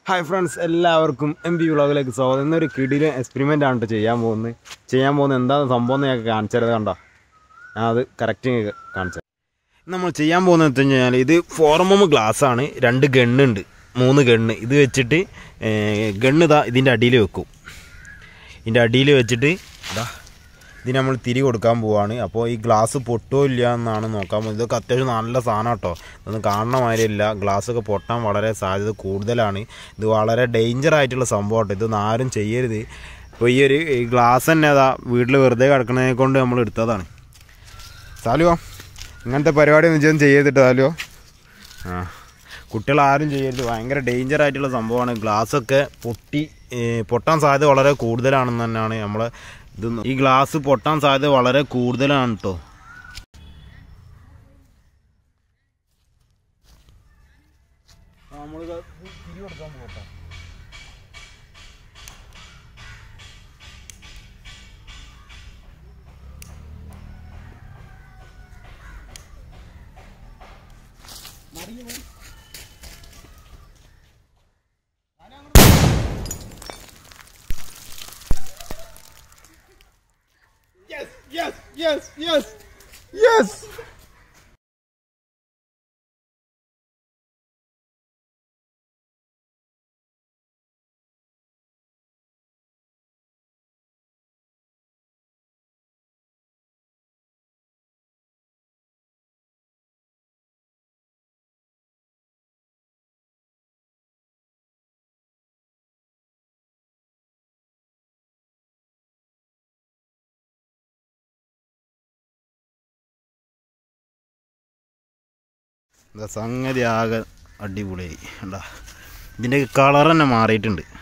Hi friends എല്ലാവർക്കും M P വ്ളോഗിലേക്ക് സ്വാഗതം ഇന്നൊരു കിടിലും എക്സ്പെരിമെൻ്റ് ആണ് ട്ടോ ചെയ്യാൻ പോകുന്നത് ചെയ്യാൻ പോകുന്നത് എന്താണ് സംഭവം എന്ന് ഞങ്ങൾക്ക് കാണിച്ചത് കണ്ടോ ഞാൻ അത് കറക്റ്റ് കാണിച്ചത് നമ്മൾ ചെയ്യാൻ പോകുന്നത് വെച്ച് കഴിഞ്ഞാൽ ഇത് ഫോർമം ഗ്ലാസ് ആണ് രണ്ട് ഗണ്ണുണ്ട് മൂന്ന് ഗണ്ണ് ഇത് വെച്ചിട്ട് ഗണ്ണ് ഇതാ ഇതിൻ്റെ അടിയിൽ വെക്കും ഇതിൻ്റെ അടിയിൽ വെച്ചിട്ട് ഇതാ ഇതിന് നമ്മൾ തിരി കൊടുക്കാൻ പോവാണ് അപ്പോൾ ഈ ഗ്ലാസ് പൊട്ടോ ഇല്ല എന്നാണ് നോക്കാൻ പോകുന്നത് ഇതൊക്കെ അത്യാവശ്യം നല്ല സാധനം കേട്ടോ ഇതൊന്നും കാണണ മാതിരിയില്ല ഗ്ലാസ്സൊക്കെ പൊട്ടാൻ വളരെ സാധ്യത കൂടുതലാണ് ഇത് വളരെ ഡേഞ്ചർ ആയിട്ടുള്ള സംഭവം കേട്ടോ ഇതൊന്നും ആരും ചെയ്യരുത് ഇപ്പോൾ ഈ ഒരു ഈ ഗ്ലാസ് തന്നെ അതാ വീട്ടിൽ വെറുതെ കിടക്കണതിനെ കൊണ്ട് നമ്മൾ എടുത്തതാണ് സാലുവോ ഇങ്ങനത്തെ പരിപാടി ഒന്നും ചെയ്തും ചെയ്തിട്ട് സാലുവോ ആ കുട്ടികൾ ആരും ചെയ്യരുത് ഭയങ്കര ഡേഞ്ചർ ആയിട്ടുള്ള സംഭവമാണ് ഗ്ലാസ്സൊക്കെ പൊട്ടി ഏ, പൊട്ടാൻ സാധ്യത വളരെ കൂടുതലാണെന്ന് തന്നെയാണ് നമ്മളെ ഇത് ഈ ഗ്ലാസ് പൊട്ടാൻ സാധ്യത വളരെ കൂടുതലാണ് കേട്ടോ Yes, yes, yes, yes, yes. എന്താ സംഗതി ആകെ അടിപൊളിയായി കണ്ടാ ഇതിൻ്റെ കളർ തന്നെ മാറിയിട്ടുണ്ട്